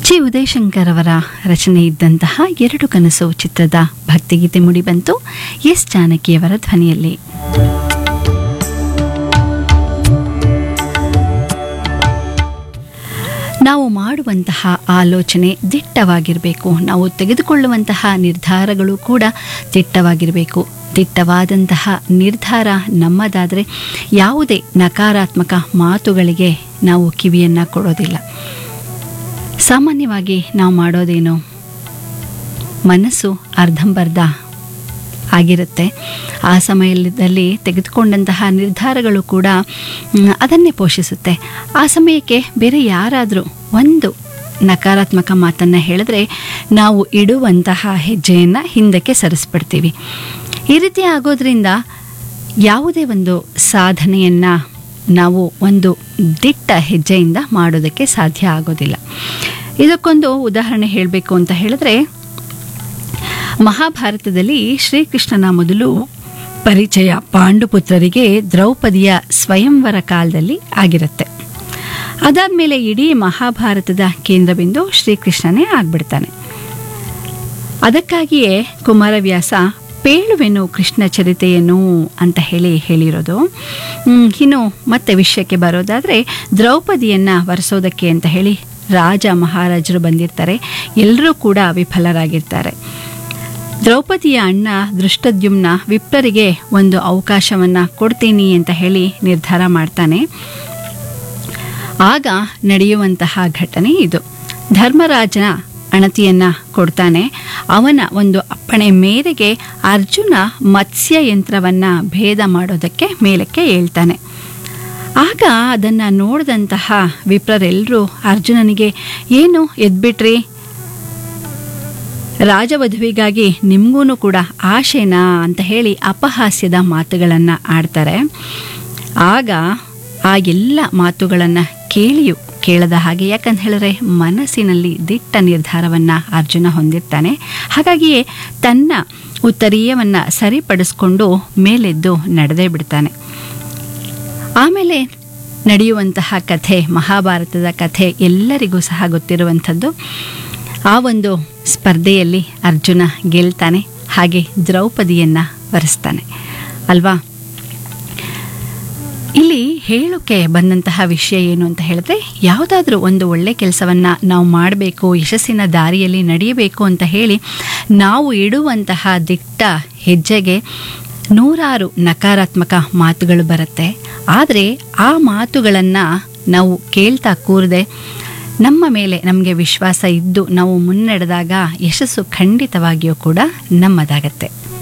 G Udayashankar ಅವರ ರಚನೆ ಇದ್ದಂತಹ ಎರಡು ಕನಸು ಚಿತ್ರದ ಭಕ್ತಿಗೀತೆ ಮುಡಿಬಂತು ಎಸ್ ಜಾನಕಿಯವರ ಧ್ವನಿಯಲ್ಲಿ ನಾವು ಮಾಡುವಂತಹ ಆಲೋಚನೆ ದಿಟ್ಟವಾಗಿರಬೇಕು ನಾವು ತೆಗೆದುಕೊಳ್ಳುವಂತಹ ನಿರ್ಧಾರಗಳು ಕೂಡ ದಿಟ್ಟವಾಗಿರಬೇಕು ದಿಟ್ಟವಾದಂತಹ ನಿರ್ಧಾರ ನಮ್ಮದಾದರೆ ಯಾವುದೇ ನಕಾರಾತ್ಮಕ ಮಾತುಗಳಿಗೆ ನಾವು ಕಿವಿಯನ್ನು ಕೊಡೋದಿಲ್ಲ ಸಾಮಾನ್ಯವಾಗಿ ನಾವು ಮಾಡೋದೇನು ಮನಸ್ಸು ಅರ್ಧಂಬರ್ಧ ಆಗಿರುತ್ತೆ ಆ ಸಮಯದಲ್ಲಿ ತೆಗೆದುಕೊಂಡಂತಹ ನಿರ್ಧಾರಗಳು ಕೂಡ ಮ್, ಅದನ್ನೇ ಪೋಷಿಸುತ್ತೆ ಆ ಸಮಯಕ್ಕೆ ಬೇರೆ ಯಾರಾದರೂ ಒಂದು ನಕಾರಾತ್ಮಕ ಮಾತನ್ನು ಹೇಳಿದ್ರೆ ನಾವು ಇಡುವಂತಹ ಹೆಜ್ಜೆಯನ್ನು ಹಿಂದಕ್ಕೆ ಸರಿಸ್ಬಿಡ್ತೀವಿ ಈ ರೀತಿ ಆಗೋದ್ರಿಂದ ಯಾವುದೇ ಒಂದು ಸಾಧನೆಯನ್ನು ನಾವು ಒಂದು ದಿಟ್ಟ ಹೆಜ್ಜೆಯಿಂದ ಮಾಡೋದಕ್ಕೆ ಸಾಧ್ಯ ಆಗೋದಿಲ್ಲ ಇದಕ್ಕೊಂದು ಉದಾಹರಣೆ ಹೇಳಬೇಕು ಅಂತ ಹೇಳಿದ್ರೆ ಮಹಾಭಾರತದಲ್ಲಿ ಶ್ರೀಕೃಷ್ಣನ ಮೊದಲು ಪರಿಚಯ ಪಾಂಡುಪುತ್ರರಿಗೆ ದ್ರೌಪದಿಯ ಸ್ವಯಂವರ ಕಾಲದಲ್ಲಿ ಆಗಿರುತ್ತೆ ಅದಾದಮೇಲೆ ಇಡೀ ಮಹಾಭಾರತದ ಕೇಂದ್ರಬಿಂದು ಶ್ರೀಕೃಷ್ಣನೇ ಆಗ್ಬಿಡ್ತಾನೆ ಅದಕ್ಕಾಗಿಯೇ ಕುಮಾರವ್ಯಾಸ ಪೇಳುವೆನು ಕೃಷ್ಣ ಚರಿತೆಯನ್ನು ಅಂತ ಹೇಳಿ ಹೇಳಿರೋದು ಹ್ಮ್, ಇನ್ನು ಮತ್ತೆ ವಿಷಯಕ್ಕೆ ಬರೋದಾದರೆ ದ್ರೌಪದಿಯನ್ನು ವರೆಸೋದಕ್ಕೆ ಅಂತ ಹೇಳಿ ರಾಜ ಮಹಾರಾಜರು ಬಂದಿರ್ತಾರೆ ಎಲ್ಲರೂ ಕೂಡ ವಿಫಲರಾಗಿರ್ತಾರೆ ದ್ರೌಪದಿಯ ಅಣ್ಣ ದೃಷ್ಟದ್ಯುಮ್ನ ವಿಪ್ರರಿಗೆ ಒಂದು ಅವಕಾಶವನ್ನು ಕೊಡ್ತೀನಿ ಅಂತ ಹೇಳಿ ನಿರ್ಧಾರ ಮಾಡ್ತಾನೆ ಆಗ ನಡೆಯುವಂತಹ ಘಟನೆ ಇದು ಧರ್ಮರಾಜನ ಅಣತಿಯನ್ನು ಕೊಡ್ತಾನೆ ಅವನ ಒಂದು ಅಪ್ಪಣೆ ಮೇರೆಗೆ ಅರ್ಜುನ ಮತ್ಸ್ಯ ಯಂತ್ರವನ್ನು ಭೇದ ಮಾಡೋದಕ್ಕೆ ಮೇಲಕ್ಕೆ ಹೇಳ್ತಾನೆ ಆಗ ಅದನ್ನು ನೋಡಿದಂತಹ ವಿಪ್ರರೆಲ್ಲರೂ ಅರ್ಜುನನಿಗೆ ಏನು ಎದ್ಬಿಟ್ರಿ ರಾಜವಧುವಿಗಾಗಿ ನಿಮಗೂ ಕೂಡ ಆಶೆನಾ ಅಂತ ಹೇಳಿ ಅಪಹಾಸ್ಯದ ಮಾತುಗಳನ್ನು ಆಡ್ತಾರೆ ಆಗ ಆ ಎಲ್ಲ ಮಾತುಗಳನ್ನು ಕೇಳಿಯೂ ಕೇಳದ ಹಾಗೆ ಯಾಕಂತ ಹೇಳಿದ್ರೆ ಮನಸ್ಸಿನಲ್ಲಿ ದಿಟ್ಟ ನಿರ್ಧಾರವನ್ನು ಅರ್ಜುನ ಹೊಂದಿರ್ತಾನೆ ಹಾಗಾಗಿಯೇ ತನ್ನ ಉತ್ತರೀಯವನ್ನು ಸರಿಪಡಿಸ್ಕೊಂಡು ಮೇಲೆದ್ದು ನಡೆದೇ ಬಿಡ್ತಾನೆ ಆಮೇಲೆ ನಡೆಯುವಂತಹ ಕಥೆ ಮಹಾಭಾರತದ ಕಥೆ ಎಲ್ಲರಿಗೂ ಸಹ ಗೊತ್ತಿರುವಂಥದ್ದು ಆ ಒಂದು ಸ್ಪರ್ಧೆಯಲ್ಲಿ ಅರ್ಜುನ ಗೆಲ್ತಾನೆ ಹಾಗೆ ದ್ರೌಪದಿಯನ್ನು ವರೆಸ್ತಾನೆ ಅಲ್ವಾ ಇಲ್ಲಿ ಹೇಳೋಕ್ಕೆ ಬಂದಂತಹ ವಿಷಯ ಏನು ಅಂತ ಹೇಳಿದ್ರೆ ಯಾವುದಾದ್ರೂ ಒಂದು ಒಳ್ಳೆ ಕೆಲಸವನ್ನು ನಾವು ಮಾಡಬೇಕು ಯಶಸ್ಸಿನ ದಾರಿಯಲ್ಲಿ ನಡೆಯಬೇಕು ಅಂತ ಹೇಳಿ ನಾವು ಇಡುವಂತಹ ದಿಟ್ಟ ಹೆಜ್ಜೆಗೆ ನೂರಾರು ನಕಾರಾತ್ಮಕ ಮಾತುಗಳು ಬರುತ್ತೆ ಆದರೆ ಆ ಮಾತುಗಳನ್ನು ನಾವು ಕೇಳ್ತಾ ಕೂರದೆ ನಮ್ಮ ಮೇಲೆ ನಮಗೆ ವಿಶ್ವಾಸ ಇದ್ದು ನಾವು ಮುನ್ನಡೆದಾಗ ಯಶಸ್ಸು ಖಂಡಿತವಾಗಿಯೂ ಕೂಡ ನಮ್ಮದಾಗತ್ತೆ